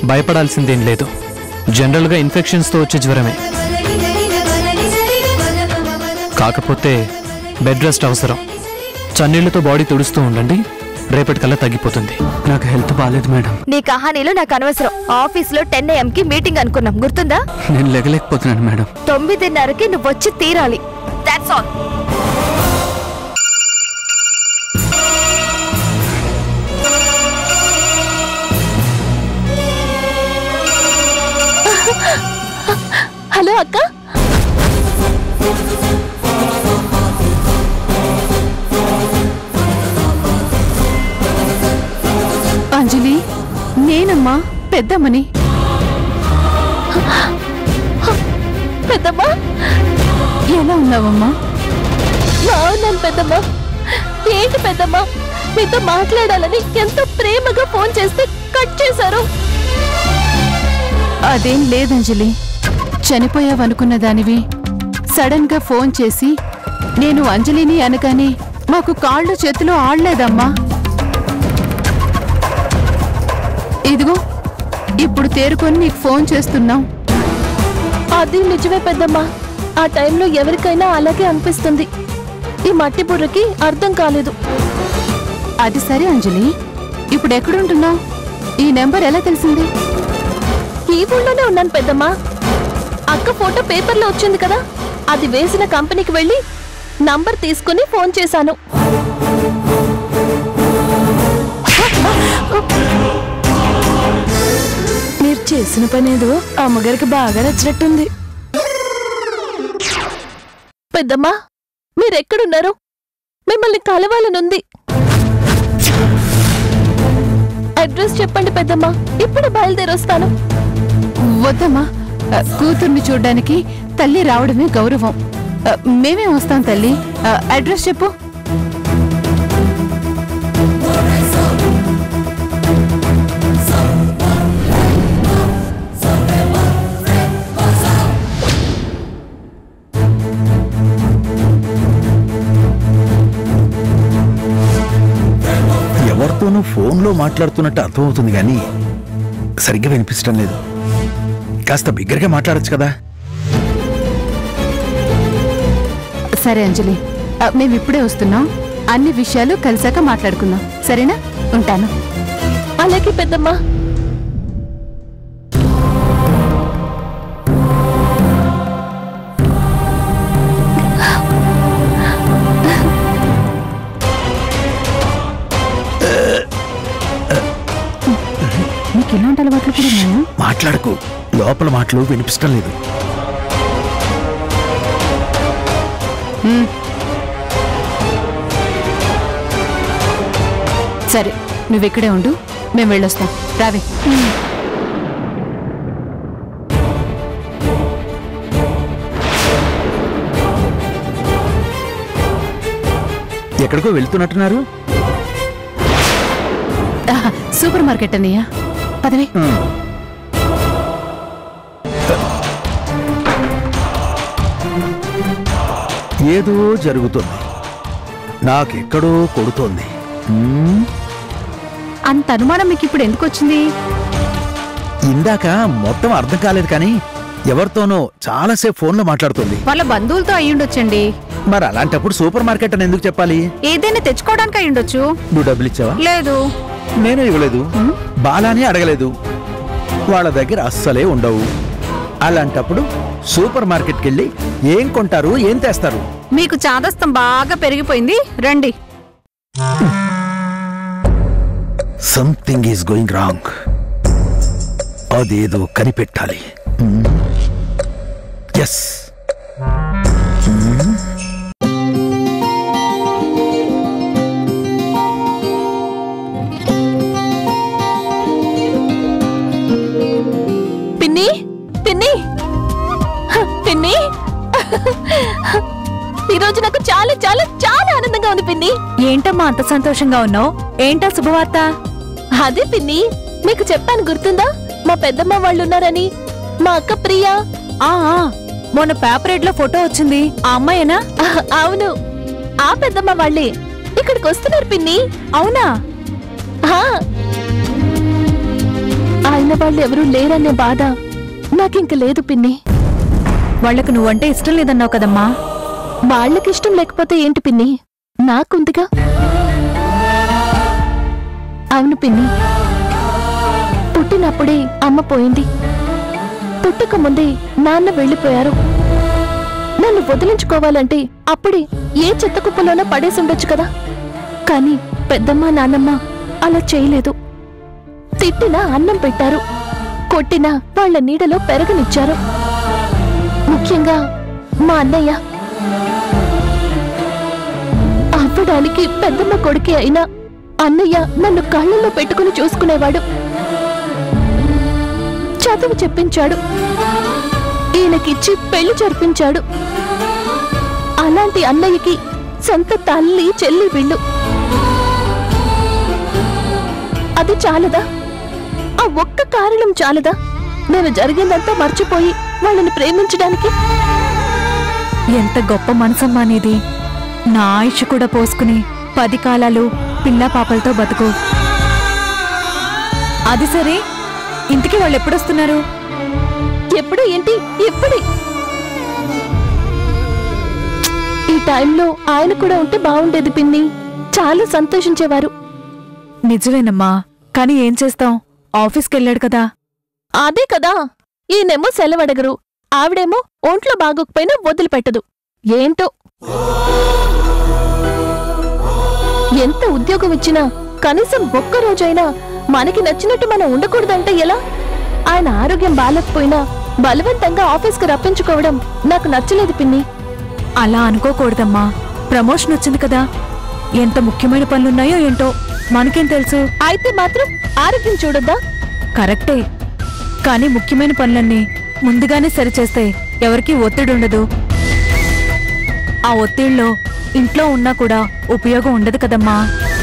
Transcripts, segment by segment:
భయపడాల్సిందేం లేదు జనరల్గా ఇన్ఫెక్షన్స్తో వచ్చే జ్వరమే కాకపోతే బెడ్ రెస్ట్ అవసరం చన్నీళ్లతో బాడీ తుడుస్తూ ఉండండి రేపటికల్లా తగ్గిపోతుంది నాకు హెల్త్ బాగాలేదు మేడం నీ కహానీలు నాకు అనవసరం ఆఫీస్ లో టెన్ ఏఎం కి మీటింగ్ అనుకున్నాం గుర్తుందా నేను లెగలేకపోతున్నాను మేడం తొమ్మిదిన్నరకి నువ్వు వచ్చి తీరాలి దాట్స్ ఆల్ హలో అక్క అంజలి నేనమ్మా పెద్దమ్మని పెద్దమ్మా ఎలా ఉన్నావమ్మా బాగున్నాను పెద్దమ్మా ఏంటి పెద్దమ్మా మీతో మాట్లాడాలని ఎంతో ప్రేమగా ఫోన్ చేస్తే కట్ చేశారు అదేం లేదంజలి చనిపోయావనుకున్న దానివి సడన్ గా ఫోన్ చేసి నేను అంజలిని అనగానే మాకు కాళ్ళు చేతులు ఆడలేదమ్మా ఇదిగో ఇప్పుడు తేరుకొని నీకు ఫోన్ చేస్తున్నాం అది నిజమే పెద్దమ్మా ఆ టైంలో ఎవరికైనా అలాగే అనిపిస్తుంది ఈ మట్టి బుర్రకి అర్థం కాలేదు అది సరే అంజలి ఇప్పుడు ఎక్కడుంటున్నావు ఈ నెంబర్ ఎలా తెలిసింది ఈ ఊళ్ళోనే ఉన్నాను పెద్దమ్మా అక్క ఫోటో పేపర్లో వచ్చింది కదా అది వేసిన కంపెనీకి వెళ్ళి నంబర్ తీసుకుని ఫోన్ చేశాను మీరు చేసిన పనేదో అమ్మగారికి బాగా నచ్చినట్టుంది పెద్దమ్మా మీరెక్కడున్నారు మిమ్మల్ని కలవాలనుంది అడ్రస్ చెప్పండి పెద్దమ్మా ఇప్పుడు బయలుదేరొస్తాను వద్దమ్మా ఆ, కూతుర్ని చూడ్డానికి తల్లి రావడమే గౌరవం ఆ, మేమే వస్తాం తల్లి ఆ, అడ్రస్ చెప్పు ఎవరితోనూ ఫోన్లో మాట్లాడుతున్నట్టు అర్థమవుతుంది కానీ సరిగ్గా వినిపించడం లేదు కాస్త బిగ్గరగా మాట్లాడొచ్చు కదా సరే అంజలి ఆ, మేము ఇప్పుడే వస్తున్నాం అన్ని విషయాలు కలిసాక మాట్లాడుకుందాం సరేనా ఉంటాను అలాగే పెద్దమ్మా నీకు ఇలాంటి అలవాట్లు కూడా ఉన్నాయా మాట్లాడకు లోపల మాటలు వినిపించడం లేదు సరే నువ్వు ఇక్కడే ఉండు మేము వెళ్ళొస్తాం రావే ఎక్కడికో వెళ్తున్నట్టున్నారు ఆహా, సూపర్ మార్కెట్ అన్నయ్య పదవే ఏదో జరుగుతుంది నాకెక్కడో కొడుతోంది హ్మ్? అంత అనుమానం మీకు ఇప్పుడు ఎందుకు వచ్చింది ఇందాక మొత్తం అర్థం కాలేదు కానీ ఎవరితోనో చాలాసేపు ఫోన్లో మాట్లాడుతుంది వాళ్ళ బంధువులతో అయ్యుండొచ్చండి మరి అలాంటప్పుడు సూపర్ మార్కెట్ అని ఎందుకు చెప్పాలి ఏదైనా తెచ్చుకోవడానికి అయ్యుండొచ్చు నువ్వు డబ్బులు ఇచ్చావా లేదు నేను ఇవ్వలేదు బాలాని అడగలేదు వాళ్ళ దగ్గర అస్సలే ఉండవు అలాంటప్పుడు సూపర్ మార్కెట్కి వెళ్ళి ఏం కొంటారు ఏం తెస్తారు మీకు చాదస్తం బాగా పెరిగిపోయింది రండి సంథింగ్ ఈస్ గోయింగ్ రాంగ్ అదేదో కనిపెట్టాలి ఎస్ పిన్ని పిన్ని హ, పిన్ని ఈరోజు నాకు చాలా చాలా చాలా ఆనందంగా ఉంది పిన్ని ఏంటమ్మా అంత సంతోషంగా ఉన్నావు ఏంటా శుభవార్త అదే పిన్ని మీకు చెప్పాను గుర్తుందా మా పెద్దమ్మ వాళ్ళు ఉన్నారని మా అక్క ప్రియా ఆ ఆ, మొన్న పేపర్ లో ఫోటో వచ్చింది ఆ అమ్మాయేనా అహ, అవును ఆ పెద్దమ్మ వాళ్ళే ఇక్కడికి వస్తున్నారు పిన్ని అవునా ఆ. ఆ అయిన వాళ్ళు ఎవరూ లేరనే బాధ నాకింక లేదు పిన్ని వాళ్లకు నువ్వంటే ఇష్టం లేదన్నావు కదమ్మా వాళ్ళకిష్టం లేకపోతే ఏంటి పిన్ని నాకుందిగా అవును పిన్ని పుట్టినప్పుడే అమ్మ పోయింది పుట్టక ముందే నాన్న వెళ్ళిపోయారు నన్ను వదిలించుకోవాలంటే అప్పుడే ఏ చెత్త కుప్పలోనో పడేసి ఉండొచ్చు కదా కానీ పెద్దమ్మ నాన్నమ్మ అలా చేయలేదు తిట్టినా అన్నం పెట్టారు కొట్టినా వాళ్ళ నీడలో పెరగనిచ్చారు ముఖ్యంగా మా అన్నయ్య అవ్వడానికి పెద్దమ్మ కొడుకే అయినా అన్నయ్య నన్ను కళ్ళల్లో పెట్టుకుని చూసుకునేవాడు చదువు చెప్పించాడు ఈయనకిచ్చి పెళ్లి జరిపించాడు అలాంటి అన్నయ్యకి సొంత తల్లి చెల్లి వీళ్ళు అది చాలదా ఆ ఒక్క కారణం చాలదా నేను జరిగిందంతా మర్చిపోయి వాళ్ళని ప్రేమించడానికి ఎంత గొప్ప మనసమ్మా నీది నా ఆయుష్ కూడా పోసుకుని పది కాలాలు పిల్లా పాపలతో బతుకు అది సరే ఇంటికి వాళ్ళు ఎప్పుడొస్తున్నారు ఎప్పుడు ఏంటి ఇప్పుడే ఈ టైంలో ఆయన కూడా ఉంటే బాగుండేది పిన్ని చాలా సంతోషించేవారు నిజమేనమ్మా కానీ ఏం చేస్తాం ఆఫీస్కి వెళ్ళాడు కదా అదే కదా ఈయనేమో సెలవడగరు ఆవిడేమో ఒంట్లో బాగోకపోయినా వదిలిపెట్టదు ఏంటో ఎంత ఉద్యోగం ఇచ్చినా కనీసం ఒక్క రోజైనా మనకి నచ్చినట్టు మనం ఉండకూడదంటే ఎలా ఆయన ఆరోగ్యం బాలేకపోయినా బలవంతంగా ఆఫీస్కి రప్పించుకోవడం నాకు నచ్చలేదు పిన్ని అలా అనుకోకూడదమ్మా ప్రమోషన్ వచ్చింది కదా ఎంత ముఖ్యమైన పనులున్నాయో ఏంటో మనకేం తెలుసు అయితే మాత్రం ఆరోగ్యం చూడొద్దా కరెక్టే కానీ ముఖ్యమైన పనులన్నీ ముందుగానే సరిచేస్తే ఎవరికీ ఒత్తిడి ఉండదు ఆ ఒత్తిడిలో ఇంట్లో ఉన్నా కూడా ఉపయోగం ఉండదు కదమ్మా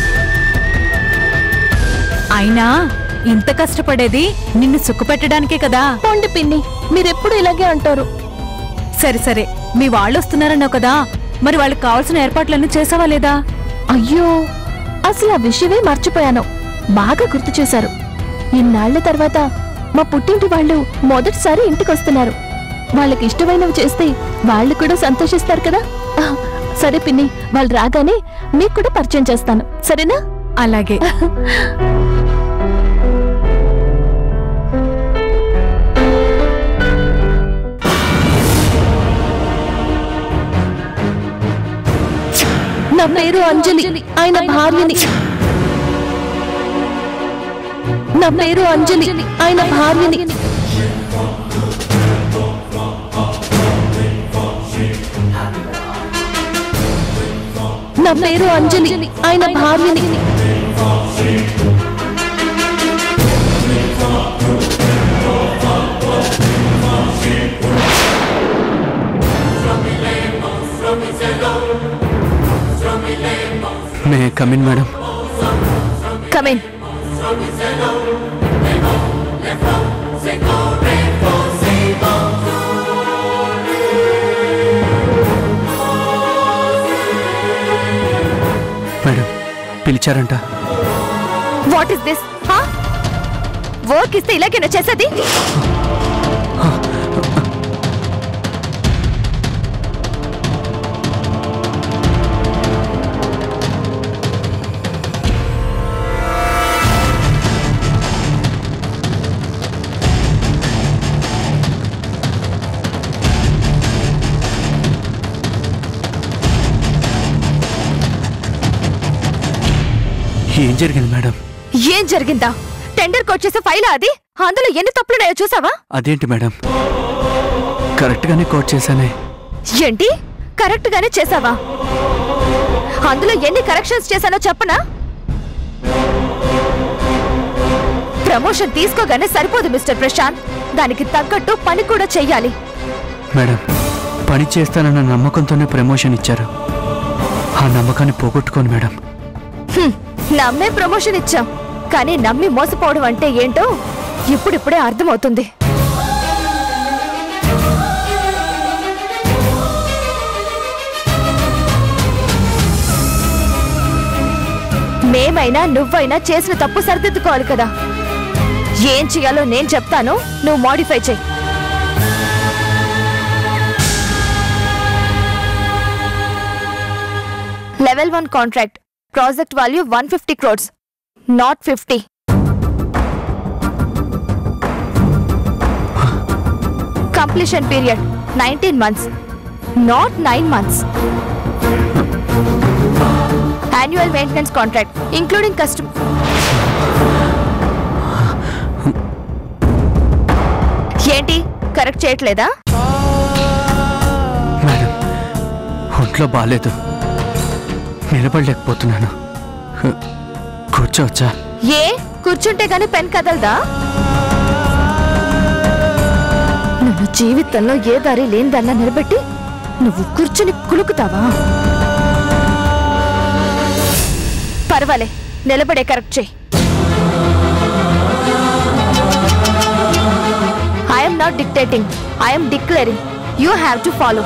అయినా ఇంత కష్టపడేది నిన్ను సుఖపెట్టడానికే కదా పోండి పిన్ని మీరెప్పుడు ఇలాగే అంటారు సరే సరే మీ వాళ్ళు వస్తున్నారన్నావు కదా మరి వాళ్ళకి కావాల్సిన ఏర్పాట్లన్నీ చేసావా లేదా అయ్యో అసలు ఆ విషయమే మర్చిపోయాను బాగా గుర్తు చేశారు ఇన్నాళ్ల తర్వాత మా పుట్టింటి వాళ్ళు మొదటిసారి ఇంటికొస్తున్నారు వాళ్ళకి ఇష్టమైనవి చేస్తే వాళ్ళు కూడా సంతోషిస్తారు కదా ఆ, సరే పిన్ని వాళ్ళు రాగానే మీకు కూడా పరిచయం చేస్తాను సరేనా అలాగే నా పేరు అంజలి ఆయన భార్యని నా పేరు అంజలి ఆయన భార్యని నా పేరు అంజలి ఆయన భార్యని may come in madam come in madam పిలిచారంట వాట్ ఇస్ దిస్ వర్క్ ఇస్తే ఇలాగేనా చేసేది ఏం జరిగింది మేడం ఏం జరిగిందా టెండర్ కోట్ చేసే ఫైల్ అది అందులో ఎన్ని తప్పులున్నాయో చూసావా అదేంటి మేడం కరెక్ట్గానే కోట్ చేశానే ఏంటి కరెక్ట్ గానే చేసావా అందులో ఎన్ని కరెక్షన్స్ చేశానో చెప్పనా ప్రమోషన్ తీసుకోగానే సరిపోదు మిస్టర్ ప్రశాంత్ దానికి తగ్గట్టు పని కూడా చెయ్యాలి మేడం పని చేస్తానన్న నమ్మకంతోనే ప్రమోషన్ ఇచ్చారు ఆ నమ్మకాన్ని పోగొట్టుకోను మేడం హ్మ్, నమ్మే ప్రమోషన్ ఇచ్చాం కానీ నమ్మి మోసపోవడం అంటే ఏంటో ఇప్పుడిప్పుడే అర్థమవుతుంది మేమైనా నువ్వైనా చేసిన తప్పు సరిదిద్దుకోవాలి కదా ఏం చేయాలో నేను చెప్తాను నువ్వు మాడిఫై చెయ్యి level one contract project value one fifty crores not fifty completion period nineteen months not nine months annual maintenance contract including custom ఏంటి కరెక్ట్ చేయట్లేదా మేడం ఒంట్లో బాగాలేదు నిలబడలేకపోతున్నాను హ, కూర్చోవచ్చా ఏ కూర్చుంటే గానీ పెన్ కదలదా నన్ను జీవితంలో ఏ దారి లేనిదన్నా నిలబెట్టి నువ్వు కూర్చుని కులుకుతావా పర్వాలే నిలబడే కరెక్ట్ చేయి I'm not dictating I'm declaring you have to follow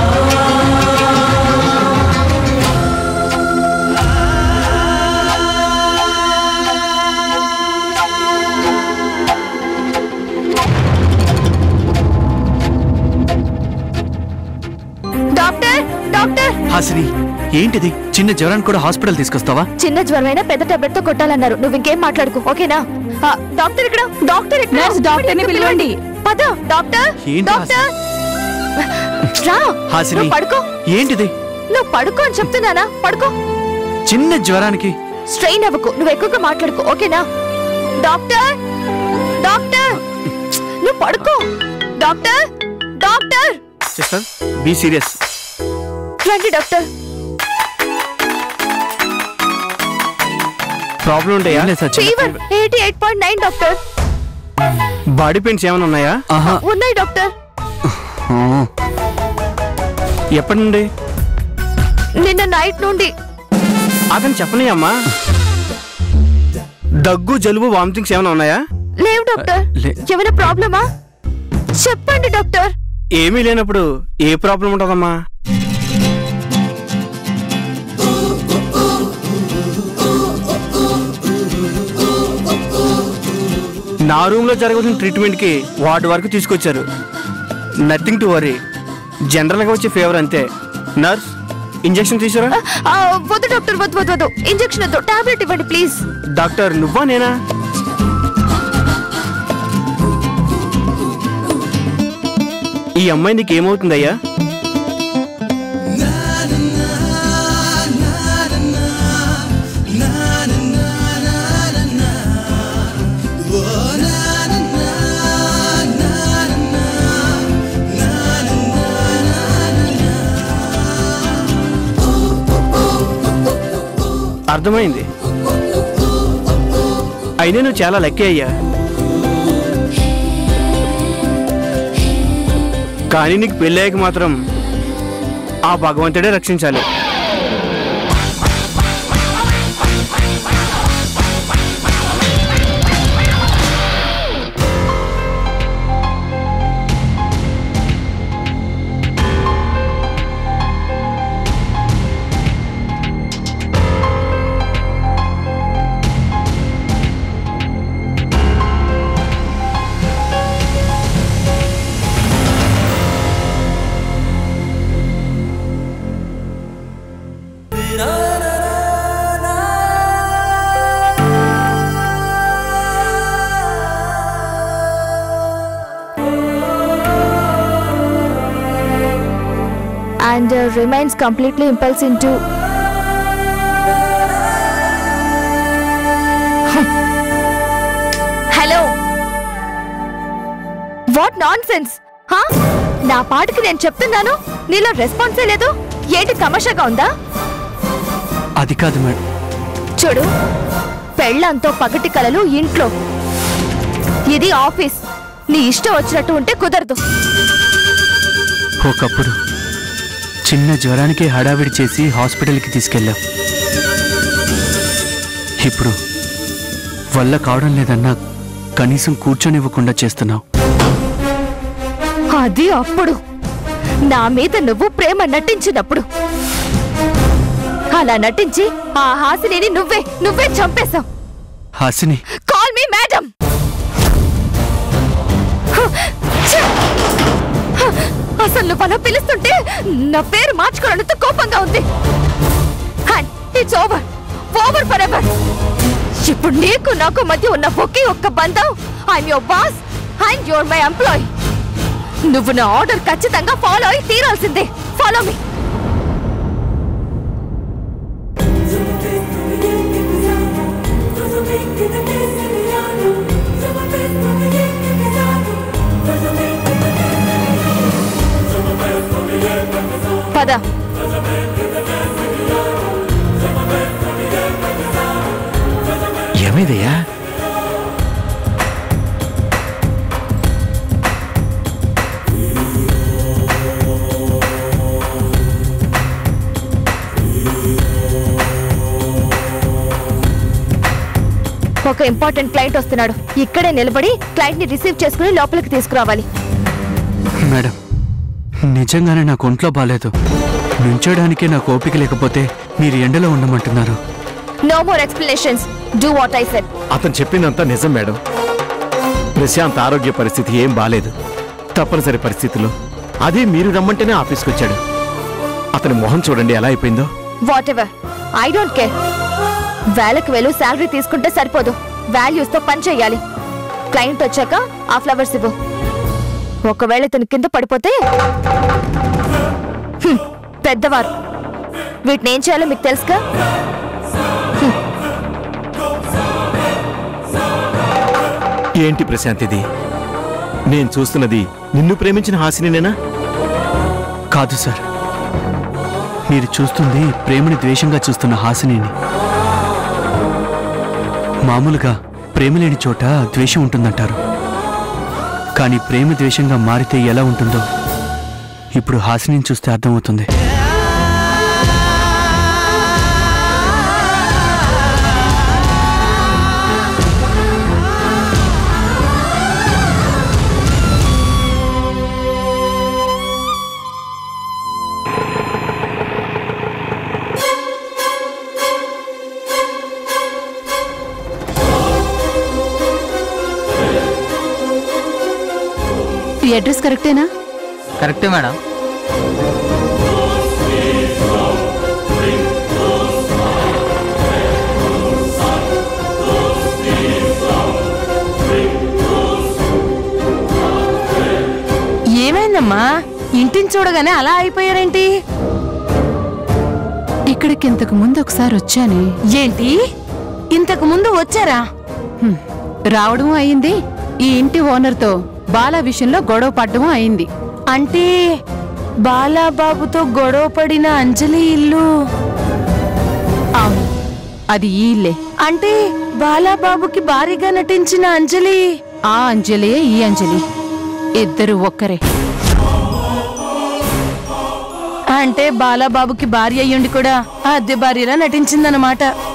doctor doctor Hasini ఏంటిది చిన్న జ్వరాన్ని కూడా హాస్పిటల్ తీసుకొస్తావా చిన్న జ్వరమైనా పెద్ద టాబ్లెట్ తో కొట్టాలన్నారు నువ్వు ఇంకేం మాట్లాడుకో ఓకేనా ఆ, డాక్టర్ ఇక్కడ డాక్టర్ ఇక్కడ నర్స్, డాక్టర్ని పిలవండి. పద డాక్టర్ ఏంటి డాక్టర్ రా హాసిని నువ్వు పడుకో ఏంటిది నువ్వు పడుకో అని చెప్తున్నానా పడుకో చిన్న జ్వరానికి స్ట్రెయిన్ అవ్వకు నువ్వు ఎక్కువగా మాట్లాడుకో ఓకేనా డాక్టర్ డాక్టర్ నువ్వు పడుకో doctor doctor sister be serious రండి డాక్టర్ ప్రాబ్లం ఉంటాయా fever eighty eight point nine doctor body pains ఏమైనా ఉన్నాయా ఆహా ఉన్నాయి డాక్టర్ ఆ, ఎప్పటి నుండి నిన్న నైట్ నుండి అతను చెప్పని అమ్మా దగ్గు జలుబు వామిటింగ్స్ ఏమైనా ఉన్నాయా లేవు డాక్టర్ లే- ఏమైనా ప్రాబ్లమా చెప్పండి డాక్టర్ ఏమీ లేనప్పుడు ఏ ప్రాబ్లం ఉంటుందమ్మా నా రూమ్ లో జరగాల్సిన ట్రీట్మెంట్ కి వార్డు వరకు తీసుకొచ్చారు నథింగ్ టు వరీ జనరల్ గా వచ్చే ఫీవర్ అంతే నర్స్ ఇంజెక్షన్ తీసుకురా ఆ, వద్దు డాక్టర్ వద్దు వద్దు వద్దు ఇంజెక్షన్ వద్దు టాబ్లెట్ ఇవ్వండి ప్లీజ్ డాక్టర్ నువ్వా నేనా ఈ అమ్మాయి నీకు ఏమవుతుందయ్యా అర్థమైంది అయినా నువ్వు చాలా లక్కీ అయ్యా కానీ నీకు పెళ్ళయ్యాక మాత్రం ఆ భగవంతుడే రక్షించాలి and uh, remains completely impulse into hello what nonsense నా పాటకి నేను చెప్తున్నాను నీలో రెస్పాన్సే లేదు ఏంటి తమాషాగా ఉందా అది కాదు మేడం చూడు పెళ్ళంతో పగటి కలలు ఇంట్లో ఇది ఆఫీస్ నీ ఇష్టం వచ్చినట్టు ఉంటే కుదరదు ఒకప్పుడు చిన్న జ్వరానికి హడావిడి చేసి హాస్పిటల్కి తీసుకెళ్ళాం ఇప్పుడు వల్ల కావడం లేదన్నా కనీసం కూర్చొనివ్వకుండా చేస్తున్నావు అది అప్పుడు నా మీద నువ్వు ప్రేమ నటించినప్పుడు అలా నటించి ఆ హాసిని నువ్వే నువ్వే చంపేశావు హాసిని కాల్ మీ మేడం నన్ను బలం పిలుస్తుంటే నా పేరు మార్చుకోవడంతో కోపంగా ఉంది it's over over forever ఇప్పుడు నీకు నాకు మధ్య ఉన్న ఒకే ఒక్క బంధం I'm your boss and you're my employee నువ్వు నా ఆర్డర్ ఖచ్చితంగా ఫాలో అయి తీరాల్సిందే ఫాలో మీ పద ఏమైందయ్యా ఒక ఇంపార్టెంట్ క్లయింట్ వస్తున్నాడు ఇక్కడే నిలబడి క్లయింట్ ని రిసీవ్ చేసుకుని లోపలికి తీసుకురావాలి మేడం నిజంగానే నాకు ఒంట్లో బాలేదు నుంచోడానికే నాకు ఓపిక లేకపోతే మీరు ఎండలో ఉండమంటున్నారు no more explanations do what I said అతను చెప్పిందంతా నిజం మేడం ప్రశాంత్ ఆరోగ్య పరిస్థితి ఏం బాలేదు తప్పనిసరి పరిస్థితిలో అదే మీరు రమ్మంటేనే ఆఫీస్కి వచ్చాడు అతని మొహం చూడండి ఎలా అయిపోయిందో whatever I don't care వేలకు వేలు శాలరీ తీసుకుంటే సరిపోదు వాల్యూస్ తో పని చేయాలి క్లయింట్ వచ్చాక ఆ ఫ్లవర్స్ ఇవ్వు ఒకవేళ ఇతను కింద పడిపోతే హ్మ్, పెద్దవారు వీటిని ఏం చేయాలో మీకు తెలుసుగా ఏంటి ప్రశాంత్ ఇది నేను చూస్తున్నది నిన్ను ప్రేమించిన హాసినేనా కాదు సార్ మీరు చూస్తుంది ప్రేమని ద్వేషంగా చూస్తున్న హాసినిని మామూలుగా ప్రేమ లేని చోట ద్వేషం ఉంటుందంటారు కానీ ప్రేమ ద్వేషంగా మారితే ఎలా ఉంటుందో ఇప్పుడు హాసినిని చూస్తే అర్థమవుతుంది ఈ అడ్రస్ కరెక్టేనా కరెక్టే మేడం ఏమైందమ్మా ఇంటిని చూడగానే అలా అయిపోయారేంటి ఇక్కడికి ఇంతకు ముందు ఒకసారి వచ్చానే ఏంటి ఇంతకు ముందు వచ్చారా హ్మ్. రావడం అయింది ఈ ఇంటి ఓనర్తో బాలా విషయంలో గొడవ పడ్డం అయింది అంటే బాలాబాబుతో గొడవ పడిన అంజలి ఇల్లు అవును అది ఈ ఇల్లే అంటే బాలాబాబుకి భారీగా నటించిన అంజలి ఆ అంజలియే ఈ అంజలి ఇద్దరు ఒక్కరే అంటే బాలాబాబుకి భార్య అయ్యుండి కూడా ఆ అద్దె భార్యలా నటించిందన్నమాట